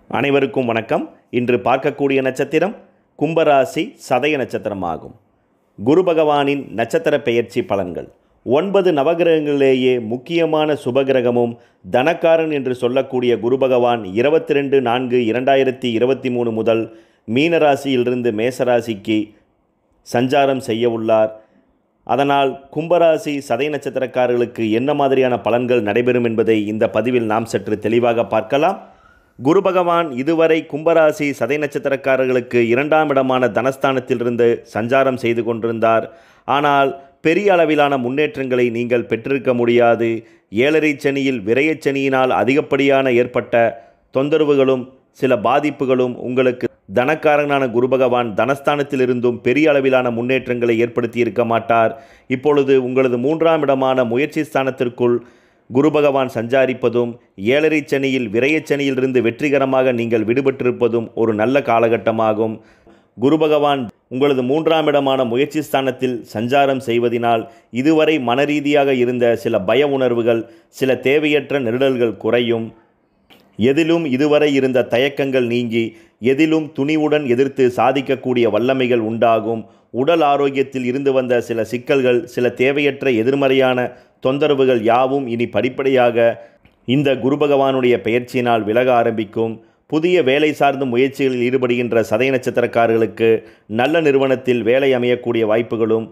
அனைவருக்கும் வணக்கம் இன்று பார்க்கக்கூடிய நட்சத்திரம் கும்பராசி சதய நட்சத்திரமாகும் குரு பகவானின் நட்சத்திர பெயர்ச்சி பலன்கள் ஒன்பது நவகிரகங்களிலேயே முக்கியமான சுபகிரகமும் தனக்காரன் என்று சொல்லக்கூடிய குரு பகவான் இருபத்தி ரெண்டு நான்கு இரண்டாயிரத்தி இருபத்தி மூணு முதல் மீனராசியிலிருந்து மேசராசிக்கு சஞ்சாரம் செய்ய உள்ளார் அதனால் கும்பராசி சதய நட்சத்திரக்காரர்களுக்கு என்ன மாதிரியான பலன்கள் நடைபெறும் என்பதை இந்த பதிவில் நாம் சற்று தெளிவாக பார்க்கலாம் குரு பகவான் இதுவரை கும்பராசி சதய நட்சத்திரக்காரர்களுக்கு இரண்டாம் இடமான தனஸ்தானத்திலிருந்து சஞ்சாரம் செய்து கொண்டிருந்தார் ஆனால் பெரிய அளவிலான முன்னேற்றங்களை நீங்கள் பெற்றிருக்க முடியாது ஏழரை சனியில் விரயச் சனியினால் அதிகப்படியான ஏற்பட்ட தொந்தரவுகளும் சில பாதிப்புகளும் உங்களுக்கு தனக்காரனான குரு பகவான் தனஸ்தானத்திலிருந்தும் பெரிய அளவிலான முன்னேற்றங்களை ஏற்படுத்தி இருக்க மாட்டார் இப்பொழுது உங்களது மூன்றாம் இடமான முயற்சி ஸ்தானத்திற்குள் குரு பகவான் சஞ்சாரிப்பதும் ஏழரை சனியில் விரயச் சனியிலிருந்து வெற்றிகரமாக நீங்கள் விடுபட்டிருப்பதும் ஒரு நல்ல காலகட்டமாகும் குரு பகவான் உங்களது மூன்றாம் இடமான முயற்சி ஸ்தானத்தில் சஞ்சாரம் செய்வதினால் இதுவரை மனரீதியாக இருந்த சில பய உணர்வுகள் சில தேவையற்ற நெருடல்கள் குறையும் எதிலும் இதுவரை இருந்த தயக்கங்கள் நீங்கி எதிலும் துணிவுடன் எதிர்த்து சாதிக்கக்கூடிய வல்லமைகள் உண்டாகும் உடல் ஆரோக்கியத்தில் இருந்து வந்த சில சிக்கல்கள் சில தேவையற்ற எதிர்மறையான தொந்தரவுகள் யாவும் இனி படிப்படியாக இந்த குரு பகவானுடைய பெயர்ச்சியினால் விலக ஆரம்பிக்கும் புதிய வேலை சார்ந்த முயற்சிகளில் ஈடுபடுகின்ற சதய நட்சத்திரக்காரர்களுக்கு நல்ல நிறுவனத்தில் வேலை அமையக்கூடிய வாய்ப்புகளும்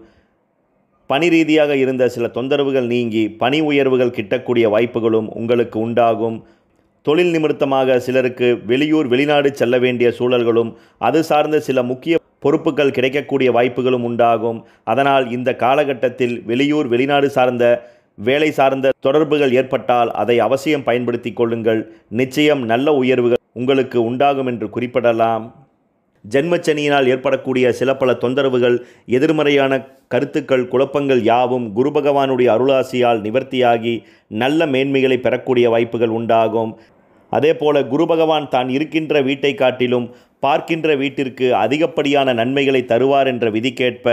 பணி ரீதியாக இருந்த சில தொந்தரவுகள் நீங்கி பணி உயர்வுகள் கிட்டக்கூடிய வாய்ப்புகளும் உங்களுக்கு உண்டாகும் தொழில் நிமித்தமாக சிலருக்கு வெளியூர் வெளிநாடு செல்ல வேண்டிய சூழல்களும் அது சார்ந்த சில முக்கிய பொறுப்புகள் கிடைக்கக்கூடிய வாய்ப்புகளும் உண்டாகும் அதனால் இந்த காலகட்டத்தில் வெளியூர் வெளிநாடு சார்ந்த வேலை சார்ந்த தொடர்புகள் ஏற்பட்டால் அதை அவசியம் பயன்படுத்தி கொள்ளுங்கள் நிச்சயம் நல்ல உயர்வுகள் உங்களுக்கு உண்டாகும் என்று குறிப்பிடலாம் ஜென்மச்சனியினால் ஏற்படக்கூடிய சில பல தொந்தரவுகள் எதிர்மறையான கருத்துக்கள் குழப்பங்கள் யாவும் குரு பகவானுடைய அருளாசியால் நிவர்த்தியாகி நல்ல மேன்மைகளை பெறக்கூடிய வாய்ப்புகள் உண்டாகும் அதே போல குரு பகவான் தான் இருக்கின்ற வீட்டை காட்டிலும் பார்க்கின்ற வீட்டிற்கு அதிகப்படியான நன்மைகளை தருவார் என்ற விதிக்கேற்ப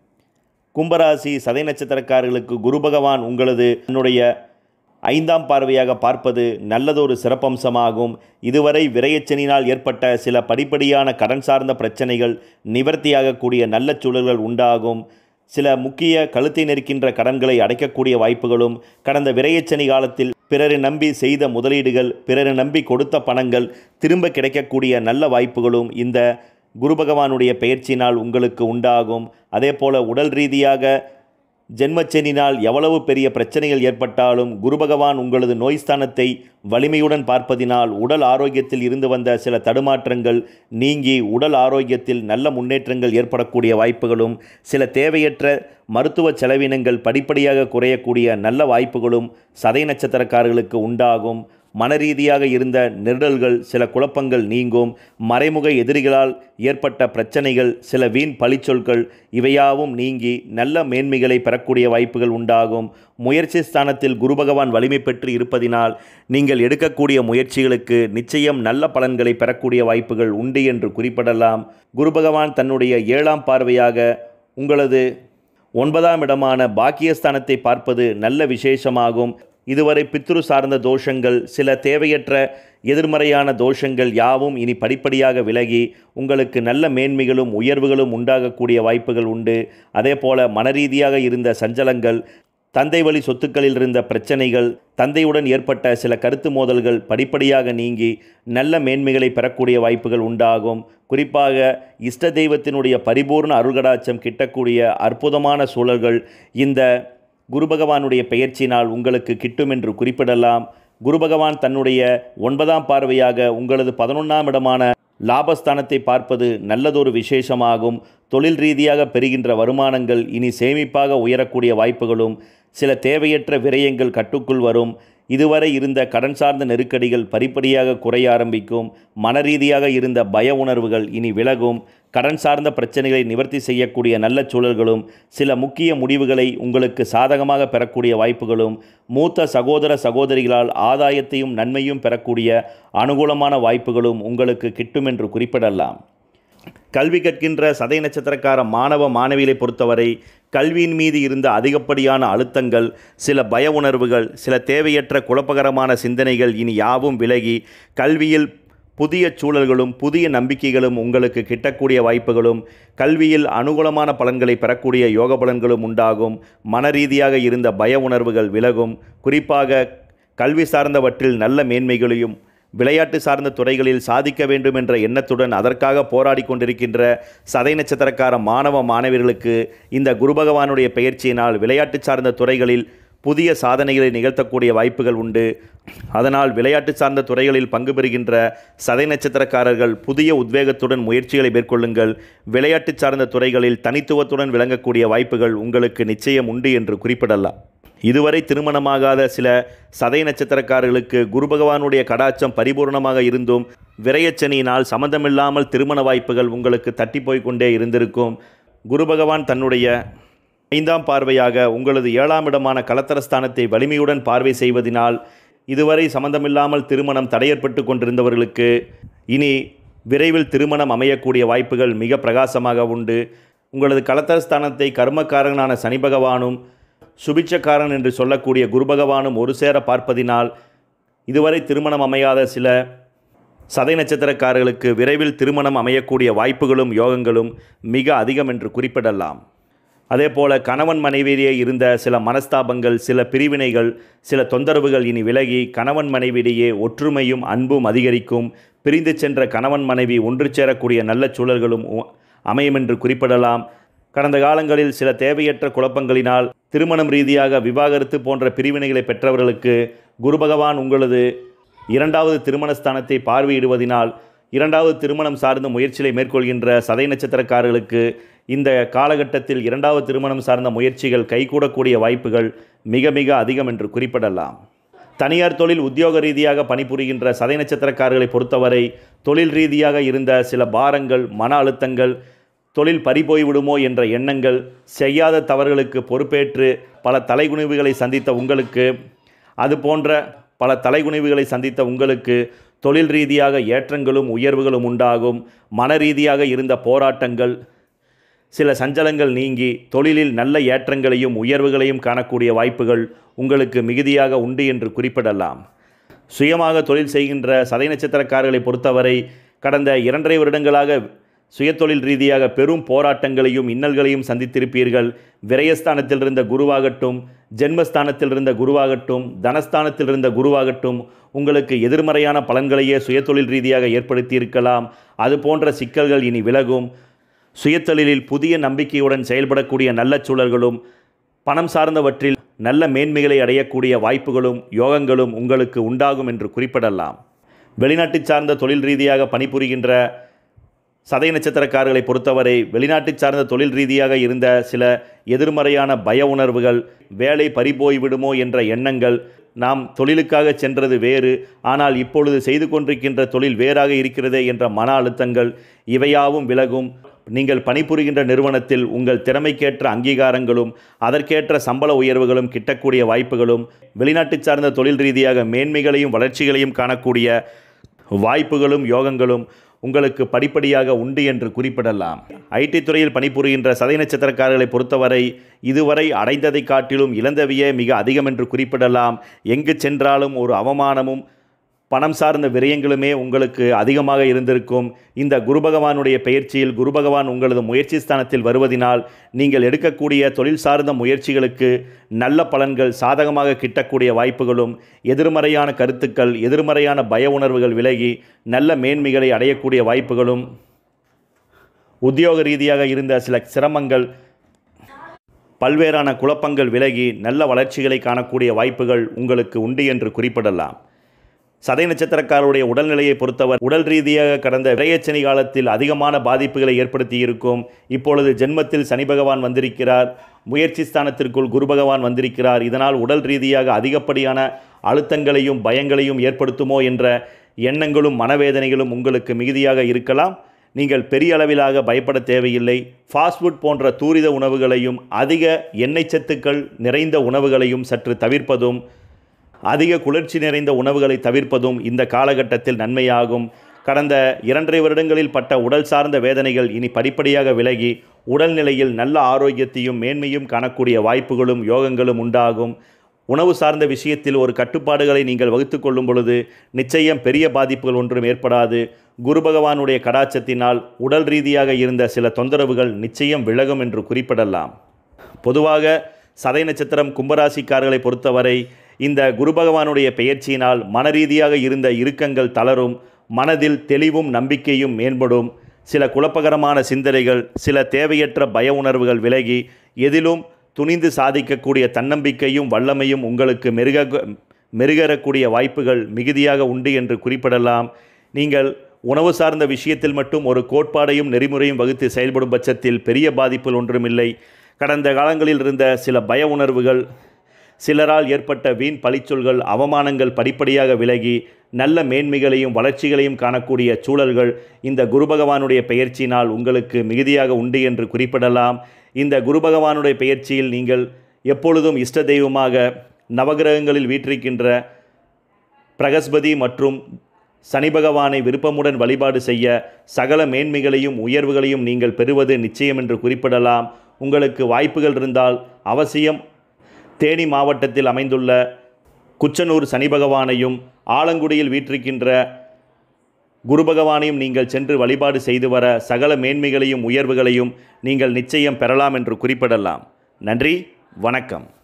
கும்பராசி சதை நட்சத்திரக்காரர்களுக்கு குரு பகவான் உங்களது என்னுடைய ஐந்தாம் பார்வையாக பார்ப்பது நல்லதொரு சிறப்பம்சமாகும் இதுவரை விரயச்சனினால் ஏற்பட்ட சில படிப்படியான கடன் சார்ந்த பிரச்சனைகள் நிவர்த்தியாகக்கூடிய நல்ல சூழல்கள் உண்டாகும் சில முக்கிய கழுத்தை நெருக்கின்ற கடன்களை அடைக்கக்கூடிய வாய்ப்புகளும் கடந்த விரயச்சனி காலத்தில் பிறரை நம்பி செய்த முதலீடுகள் பிறரை நம்பி கொடுத்த பணங்கள் திரும்ப கிடைக்கக்கூடிய நல்ல வாய்ப்புகளும் இந்த குரு பகவானுடைய பெயர்ச்சினால் உங்களுக்கு உண்டாகும் அதே போல உடல் ரீதியாக ஜென்மச்செனினால் எவ்வளவு பெரிய பிரச்சனைகள் ஏற்பட்டாலும் குரு பகவான் உங்களது நோய்ஸ்தானத்தை வலிமையுடன் பார்ப்பதினால் உடல் ஆரோக்கியத்தில் இருந்து வந்த சில தடுமாற்றங்கள் நீங்கி உடல் ஆரோக்கியத்தில் நல்ல முன்னேற்றங்கள் ஏற்படக்கூடிய வாய்ப்புகளும் சில தேவையற்ற மருத்துவ செலவினங்கள் படிப்படியாக குறையக்கூடிய நல்ல வாய்ப்புகளும் சதை நட்சத்திரக்காரர்களுக்கு உண்டாகும் மனரீதியாக இருந்த நெருடல்கள் சில குழப்பங்கள் நீங்கும் மறைமுக எதிரிகளால் ஏற்பட்ட பிரச்சனைகள் சில வீண் பழிச்சொற்கள் இவையாவும் நீங்கி நல்ல மேன்மைகளை பெறக்கூடிய வாய்ப்புகள் உண்டாகும் முயற்சி ஸ்தானத்தில் குரு பகவான் வலிமை பெற்று இருப்பதினால் நீங்கள் எடுக்கக்கூடிய முயற்சிகளுக்கு நிச்சயம் நல்ல பலன்களை பெறக்கூடிய வாய்ப்புகள் உண்டு என்று குறிப்பிடலாம் குரு பகவான் தன்னுடைய ஏழாம் பார்வையாக உங்களது ஒன்பதாம் இடமான பாக்கியஸ்தானத்தை பார்ப்பது நல்ல விசேஷமாகும் இதுவரை பித்ரு சார்ந்த தோஷங்கள் சில தேவையற்ற எதிர்மறையான தோஷங்கள் யாவும் இனி படிப்படியாக விலகி உங்களுக்கு நல்ல மேன்மைகளும் உயர்வுகளும் உண்டாகக்கூடிய வாய்ப்புகள் உண்டு அதே போல மனரீதியாக இருந்த சஞ்சலங்கள் தந்தை வழி சொத்துக்களில் இருந்த பிரச்சனைகள் தந்தையுடன் ஏற்பட்ட சில கருத்து மோதல்கள் படிப்படியாக நீங்கி நல்ல மேன்மைகளை பெறக்கூடிய வாய்ப்புகள் உண்டாகும் குறிப்பாக இஷ்ட தெய்வத்தினுடைய பரிபூர்ண அருள்கடாச்சம் கிட்டக்கூடிய அற்புதமான சூழல்கள் இந்த குரு பகவானுடைய பெயர்ச்சினால் உங்களுக்கு கிட்டும் என்று குறிப்பிடலாம் குரு பகவான் தன்னுடைய ஒன்பதாம் பார்வையாக உங்களது பதினொன்றாம் இடமான லாபஸ்தானத்தை பார்ப்பது நல்லதொரு விசேஷமாகும் தொழில் ரீதியாக பெறுகின்ற வருமானங்கள் இனி சேமிப்பாக உயரக்கூடிய வாய்ப்புகளும் சில தேவையற்ற விரயங்கள் கட்டுக்குள் வரும் இதுவரை இருந்த கடன் சார்ந்த நெருக்கடிகள் படிப்படியாக குறைய ஆரம்பிக்கும் மனரீதியாக இருந்த பய உணர்வுகள் இனி விலகும் கடன் சார்ந்த பிரச்சனைகளை நிவர்த்தி செய்யக்கூடிய நல்ல சூழல்களும் சில முக்கிய முடிவுகளை உங்களுக்கு சாதகமாக பெறக்கூடிய வாய்ப்புகளும் மூத்த சகோதர சகோதரிகளால் ஆதாயத்தையும் நன்மையும் பெறக்கூடிய அனுகூலமான வாய்ப்புகளும் உங்களுக்கு கிட்டும் என்று குறிப்பிடலாம் கல்வி கற்கின்ற சதை நட்சத்திரக்கார மாணவ மாணவிகளை பொறுத்தவரை கல்வியின் மீது இருந்த அதிகப்படியான அழுத்தங்கள் சில பய உணர்வுகள் சில தேவையற்ற குழப்பகரமான சிந்தனைகள் இனி யாவும் விலகி கல்வியில் புதிய சூழல்களும் புதிய நம்பிக்கைகளும் உங்களுக்கு கிட்டக்கூடிய வாய்ப்புகளும் கல்வியில் அனுகூலமான பலன்களை பெறக்கூடிய யோக பலன்களும் உண்டாகும் மன ரீதியாக இருந்த பய உணர்வுகள் விலகும் குறிப்பாக கல்வி சார்ந்தவற்றில் நல்ல மேன்மைகளையும் விளையாட்டு சார்ந்த துறைகளில் சாதிக்க வேண்டும் என்ற எண்ணத்துடன் அதற்காக போராடி கொண்டிருக்கின்ற சதை நட்சத்திரக்கார மாணவ மாணவியர்களுக்கு இந்த குரு பகவானுடைய பெயர்ச்சியினால் விளையாட்டு சார்ந்த துறைகளில் புதிய சாதனைகளை நிகழ்த்தக்கூடிய வாய்ப்புகள் உண்டு அதனால் விளையாட்டு சார்ந்த துறைகளில் பங்கு பெறுகின்ற சதை நட்சத்திரக்காரர்கள் புதிய உத்வேகத்துடன் முயற்சிகளை மேற்கொள்ளுங்கள் விளையாட்டு சார்ந்த துறைகளில் தனித்துவத்துடன் விளங்கக்கூடிய வாய்ப்புகள் உங்களுக்கு நிச்சயம் உண்டு என்று குறிப்பிடலாம் இதுவரை திருமணமாகாத சில சதை நட்சத்திரக்காரர்களுக்கு குரு பகவானுடைய கடாட்சம் பரிபூர்ணமாக இருந்தும் விரயச்சனியினால் சம்மந்தமில்லாமல் திருமண வாய்ப்புகள் உங்களுக்கு தட்டி போய் கொண்டே இருந்திருக்கும் குரு பகவான் தன்னுடைய ஐந்தாம் பார்வையாக உங்களது ஏழாம் இடமான கலத்தரஸ்தானத்தை வலிமையுடன் பார்வை செய்வதினால் இதுவரை சம்பந்தமில்லாமல் திருமணம் தடையற்பட்டு கொண்டிருந்தவர்களுக்கு இனி விரைவில் திருமணம் அமையக்கூடிய வாய்ப்புகள் மிக பிரகாசமாக உண்டு உங்களது கலத்தரஸ்தானத்தை கர்மக்காரனான சனி பகவானும் சுபிட்சக்காரன் என்று சொல்லக்கூடிய குரு பகவானும் ஒரு சேர பார்ப்பதினால் இதுவரை திருமணம் அமையாத சில சதை நட்சத்திரக்காரர்களுக்கு விரைவில் திருமணம் அமையக்கூடிய வாய்ப்புகளும் யோகங்களும் மிக அதிகம் என்று குறிப்பிடலாம் அதே போல கணவன் மனைவியிடையே இருந்த சில மனஸ்தாபங்கள் சில பிரிவினைகள் சில தொந்தரவுகள் இனி விலகி கணவன் மனைவியிடையே ஒற்றுமையும் அன்பும் அதிகரிக்கும் பிரிந்து சென்ற கணவன் மனைவி ஒன்று சேரக்கூடிய நல்ல சூழல்களும் உ- அமையும் என்று குறிப்பிடலாம் கடந்த காலங்களில் சில தேவையற்ற குழப்பங்களினால் திருமணம் ரீதியாக விவாகரத்து போன்ற பிரிவினைகளை பெற்றவர்களுக்கு குரு பகவான் உங்களது இரண்டாவது திருமணஸ்தானத்தை பார்வையிடுவதினால் இரண்டாவது திருமணம் சார்ந்த முயற்சிகளை மேற்கொள்கின்ற சதை நட்சத்திரக்காரர்களுக்கு இந்த காலகட்டத்தில் இரண்டாவது திருமணம் சார்ந்த முயற்சிகள் கைகூடக்கூடிய வாய்ப்புகள் மிக மிக அதிகம் என்று குறிப்பிடலாம் தனியார் தொழில் உத்தியோக ரீதியாக பணிபுரிகின்ற சதை நட்சத்திரக்காரர்களை பொறுத்தவரை தொழில் ரீதியாக இருந்த சில பாரங்கள் மன அழுத்தங்கள் தொழில் பறிபோய் விடுமோ என்ற எண்ணங்கள் செய்யாத தவறுகளுக்கு பொறுப்பேற்று பல தலைகுனிவுகளை சந்தித்த உங்களுக்கு அது போன்ற பல தலைகுனிவுகளை சந்தித்த உங்களுக்கு தொழில் ரீதியாக ஏற்றங்களும் உயர்வுகளும் உண்டாகும் மன ரீதியாக இருந்த போராட்டங்கள் சில சஞ்சலங்கள் நீங்கி தொழிலில் நல்ல ஏற்றங்களையும் உயர்வுகளையும் காணக்கூடிய வாய்ப்புகள் உங்களுக்கு மிகுதியாக உண்டு என்று குறிப்பிடலாம் சுயமாக தொழில் செய்கின்ற சதை நட்சத்திரக்காரர்களை பொறுத்தவரை கடந்த இரண்டரை வருடங்களாக சுயதொழில் ரீதியாக பெரும் போராட்டங்களையும் இன்னல்களையும் சந்தித்திருப்பீர்கள் விரயஸ்தானத்தில் இருந்த குருவாகட்டும் ஜென்மஸ்தானத்தில் இருந்த குருவாகட்டும் தனஸ்தானத்தில் இருந்த குருவாகட்டும் உங்களுக்கு எதிர்மறையான பலன்களையே சுயதொழில் ரீதியாக ஏற்படுத்தியிருக்கலாம் அது போன்ற சிக்கல்கள் இனி விலகும் சுயதொழிலில் புதிய நம்பிக்கையுடன் செயல்படக்கூடிய நல்ல சூழல்களும் பணம் சார்ந்தவற்றில் நல்ல மேன்மைகளை அடையக்கூடிய வாய்ப்புகளும் யோகங்களும் உங்களுக்கு உண்டாகும் என்று குறிப்பிடலாம் வெளிநாட்டு சார்ந்த தொழில் ரீதியாக பணிபுரிகின்ற சதை நட்சத்திரக்காரர்களை பொறுத்தவரை வெளிநாட்டு சார்ந்த தொழில் ரீதியாக இருந்த சில எதிர்மறையான பய உணர்வுகள் வேலை பறிபோய் விடுமோ என்ற எண்ணங்கள் நாம் தொழிலுக்காக சென்றது வேறு ஆனால் இப்பொழுது செய்து கொண்டிருக்கின்ற தொழில் வேறாக இருக்கிறதே என்ற மன அழுத்தங்கள் இவையாவும் விலகும் நீங்கள் பணிபுரிகின்ற நிறுவனத்தில் உங்கள் திறமைக்கேற்ற அங்கீகாரங்களும் அதற்கேற்ற சம்பள உயர்வுகளும் கிட்டக்கூடிய வாய்ப்புகளும் வெளிநாட்டு சார்ந்த தொழில் ரீதியாக மேன்மைகளையும் வளர்ச்சிகளையும் காணக்கூடிய வாய்ப்புகளும் யோகங்களும் உங்களுக்கு படிப்படியாக உண்டு என்று குறிப்பிடலாம் ஐடி துறையில் பணிபுரிகின்ற சதை நட்சத்திரக்காரர்களை பொறுத்தவரை இதுவரை அடைந்ததை காட்டிலும் இழந்தவையே மிக அதிகம் என்று குறிப்பிடலாம் எங்கு சென்றாலும் ஒரு அவமானமும் பணம் சார்ந்த விரயங்களுமே உங்களுக்கு அதிகமாக இருந்திருக்கும் இந்த குரு பகவானுடைய பெயர்ச்சியில் குரு பகவான் உங்களது முயற்சி ஸ்தானத்தில் வருவதினால் நீங்கள் எடுக்கக்கூடிய தொழில் சார்ந்த முயற்சிகளுக்கு நல்ல பலன்கள் சாதகமாக கிட்டக்கூடிய வாய்ப்புகளும் எதிர்மறையான கருத்துக்கள் எதிர்மறையான பய உணர்வுகள் விலகி நல்ல மேன்மைகளை அடையக்கூடிய வாய்ப்புகளும் உத்தியோக ரீதியாக இருந்த சில சிரமங்கள் பல்வேறான குழப்பங்கள் விலகி நல்ல வளர்ச்சிகளை காணக்கூடிய வாய்ப்புகள் உங்களுக்கு உண்டு என்று குறிப்பிடலாம் சதை நட்சத்திரக்காரருடைய உடல்நிலையை பொறுத்தவர் உடல் ரீதியாக கடந்த விரையச்சனி காலத்தில் அதிகமான பாதிப்புகளை ஏற்படுத்தி இருக்கும் இப்பொழுது ஜென்மத்தில் சனி பகவான் வந்திருக்கிறார் முயற்சி ஸ்தானத்திற்குள் குரு பகவான் வந்திருக்கிறார் இதனால் உடல் ரீதியாக அதிகப்படியான அழுத்தங்களையும் பயங்களையும் ஏற்படுத்துமோ என்ற எண்ணங்களும் மனவேதனைகளும் உங்களுக்கு மிகுதியாக இருக்கலாம் நீங்கள் பெரிய அளவிலாக பயப்பட தேவையில்லை ஃபாஸ்ட் ஃபுட் போன்ற தூரித உணவுகளையும் அதிக எண்ணெய் சத்துக்கள் நிறைந்த உணவுகளையும் சற்று தவிர்ப்பதும் அதிக குளிர்ச்சி நிறைந்த உணவுகளை தவிர்ப்பதும் இந்த காலகட்டத்தில் நன்மையாகும் கடந்த இரண்டரை வருடங்களில் பட்ட உடல் சார்ந்த வேதனைகள் இனி படிப்படியாக விலகி உடல்நிலையில் நல்ல ஆரோக்கியத்தையும் மேன்மையும் காணக்கூடிய வாய்ப்புகளும் யோகங்களும் உண்டாகும் உணவு சார்ந்த விஷயத்தில் ஒரு கட்டுப்பாடுகளை நீங்கள் வகுத்து கொள்ளும் பொழுது நிச்சயம் பெரிய பாதிப்புகள் ஒன்றும் ஏற்படாது குரு பகவானுடைய கடாச்சத்தினால் உடல் ரீதியாக இருந்த சில தொந்தரவுகள் நிச்சயம் விலகும் என்று குறிப்பிடலாம் பொதுவாக சதை நட்சத்திரம் கும்பராசிக்காரர்களை பொறுத்தவரை இந்த குரு பகவானுடைய பெயர்ச்சியினால் மனரீதியாக இருந்த இறுக்கங்கள் தளரும் மனதில் தெளிவும் நம்பிக்கையும் மேம்படும் சில குழப்பகரமான சிந்தனைகள் சில தேவையற்ற பய உணர்வுகள் விலகி எதிலும் துணிந்து சாதிக்கக்கூடிய தன்னம்பிக்கையும் வல்லமையும் உங்களுக்கு மெருக மெருகேறக்கூடிய வாய்ப்புகள் மிகுதியாக உண்டு என்று குறிப்பிடலாம் நீங்கள் உணவு சார்ந்த விஷயத்தில் மட்டும் ஒரு கோட்பாடையும் நெறிமுறையும் வகுத்து செயல்படும் பட்சத்தில் பெரிய பாதிப்புகள் ஒன்றுமில்லை கடந்த காலங்களில் இருந்த சில பய உணர்வுகள் சிலரால் ஏற்பட்ட வீண் பழிச்சொல்கள் அவமானங்கள் படிப்படியாக விலகி நல்ல மேன்மைகளையும் வளர்ச்சிகளையும் காணக்கூடிய சூழல்கள் இந்த குரு பகவானுடைய பெயர்ச்சியினால் உங்களுக்கு மிகுதியாக உண்டு என்று குறிப்பிடலாம் இந்த குரு பகவானுடைய பெயர்ச்சியில் நீங்கள் எப்பொழுதும் இஷ்ட தெய்வமாக நவகிரகங்களில் வீற்றிருக்கின்ற பிரகஸ்பதி மற்றும் சனி பகவானை விருப்பமுடன் வழிபாடு செய்ய சகல மேன்மைகளையும் உயர்வுகளையும் நீங்கள் பெறுவது நிச்சயம் என்று குறிப்பிடலாம் உங்களுக்கு வாய்ப்புகள் இருந்தால் அவசியம் தேனி மாவட்டத்தில் அமைந்துள்ள குச்சனூர் சனி பகவானையும் ஆலங்குடியில் வீற்றிருக்கின்ற குரு பகவானையும் நீங்கள் சென்று வழிபாடு செய்து வர சகல மேன்மைகளையும் உயர்வுகளையும் நீங்கள் நிச்சயம் பெறலாம் என்று குறிப்பிடலாம் நன்றி வணக்கம்